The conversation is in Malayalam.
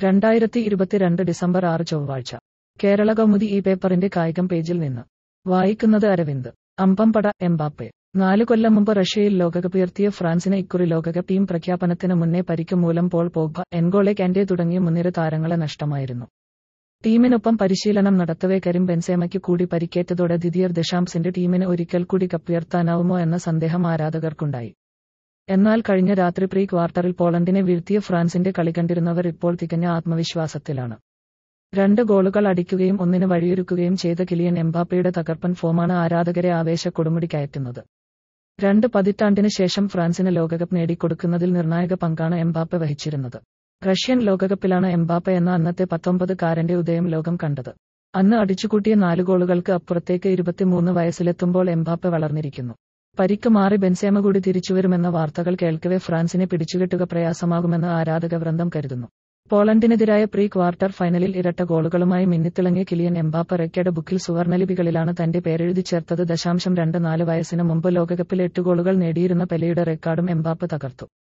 രണ്ടായിരത്തി ഇരുപത്തിരണ്ട് ഡിസംബർ ആറ് ചൊവ്വാഴ്ച കേരള കൗമുദി ഈ പേപ്പറിന്റെ കായികം പേജിൽ നിന്ന് വായിക്കുന്നത് അരവിന്ദ് അമ്പംപട എംബാപ്പെ നാലു കൊല്ലം മുമ്പ് റഷ്യയിൽ ലോകകപ്പ് ഉയർത്തിയ ഫ്രാൻസിന് ഇക്കുറി ലോകകപ്പ് ടീം പ്രഖ്യാപനത്തിന് മുന്നേ പരിക്ക് മൂലം പോൾ പോഗ്ബ എൻഗോളെ കാൻഡെ തുടങ്ങിയ മുൻനിര താരങ്ങളെ നഷ്ടമായിരുന്നു ടീമിനൊപ്പം പരിശീലനം നടത്തവേ കരീം ബെൻസേമയ്ക്ക് കൂടി പരിക്കേറ്റതോടെ ദിദിയർ ദശാംസിന്റെ ടീമിന് ഒരിക്കൽ കൂടി കപ്പുയർത്താനാവുമോ എന്ന സന്ദേഹം ആരാധകർക്കുണ്ടായി എന്നാൽ കഴിഞ്ഞ രാത്രി പ്രീ ക്വാർട്ടറിൽ പോളണ്ടിനെ വീഴ്ത്തിയ ഫ്രാൻസിന്റെ കളി കണ്ടിരുന്നവർ ഇപ്പോൾ തികഞ്ഞ ആത്മവിശ്വാസത്തിലാണ് രണ്ട് ഗോളുകൾ അടിക്കുകയും ഒന്നിന് വഴിയൊരുക്കുകയും ചെയ്ത കിലിയൻ എംബാപ്പയുടെ തകർപ്പൻ ഫോമാണ് ആരാധകരെ ആവേശ കൊടുമുടി കയറ്റുന്നത് രണ്ട് പതിറ്റാണ്ടിന് ശേഷം ഫ്രാൻസിന് ലോകകപ്പ് നേടിക്കൊടുക്കുന്നതിൽ നിർണായക പങ്കാണ് എംബാപ്പെ വഹിച്ചിരുന്നത് റഷ്യൻ ലോകകപ്പിലാണ് എംബാപ്പെ എന്ന അന്നത്തെ പത്തൊമ്പതുകാരന്റെ ഉദയം ലോകം കണ്ടത് അന്ന് അടിച്ചുകൂട്ടിയ നാല് ഗോളുകൾക്ക് അപ്പുറത്തേക്ക് ഇരുപത്തിമൂന്ന് വയസ്സിലെത്തുമ്പോൾ എംബാപ്പെ വളർന്നിരിക്കുന്നു പരിക്ക് മാറി ബെൻസേമ കൂടി തിരിച്ചുവരുമെന്ന വാർത്തകൾ കേൾക്കവെ ഫ്രാൻസിനെ പിടിച്ചുകെട്ടുക പ്രയാസമാകുമെന്ന് ആരാധക വൃന്ദം കരുതുന്നു പോളണ്ടിനെതിരായ പ്രീ ക്വാർട്ടർ ഫൈനലിൽ ഇരട്ട ഗോളുകളുമായി മിന്നിത്തിളങ്ങിയ കിലിയൻ എംബാപ്പ റെക്കയുടെ ബുക്കിൽ സുവർണലിപികളിലാണ് തന്റെ പേരെഴുതി ചേർത്തത് ദശാംശം രണ്ട് നാല് വയസ്സിന് മുമ്പ് ലോകകപ്പിൽ എട്ട് ഗോളുകൾ നേടിയിരുന്ന പെലെയുടെ റെക്കോർഡും എംബാപ്പ തകർത്തു